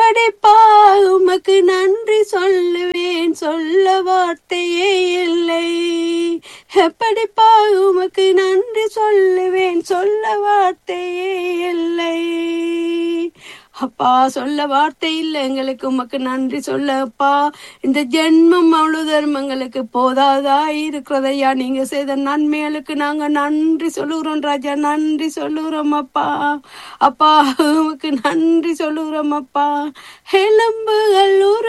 எப்படிப்பா உமக்கு நன்றி சொல்லுவேன் சொல்ல வார்த்தையே இல்லை எப்படிப்பா உமக்கு நன்றி சொல்லுவேன் சொல்ல வார்த்தையே இல்லை அப்பா சொல்ல வார்த்தை இல்லை எங்களுக்கு உமக்கு நன்றி சொல்ல அப்பா இந்த ஜென்மம் முழுவதும் எங்களுக்கு போதாதா இருக்கிறதையா நீங்க செய்த நன்மைகளுக்கு நாங்க நன்றி சொல்லுகிறோம் ராஜா நன்றி சொல்லுகிறோம் அப்பா அப்பா உமக்கு நன்றி சொல்லுகிறோம் அப்பா எலும்புகள் உரு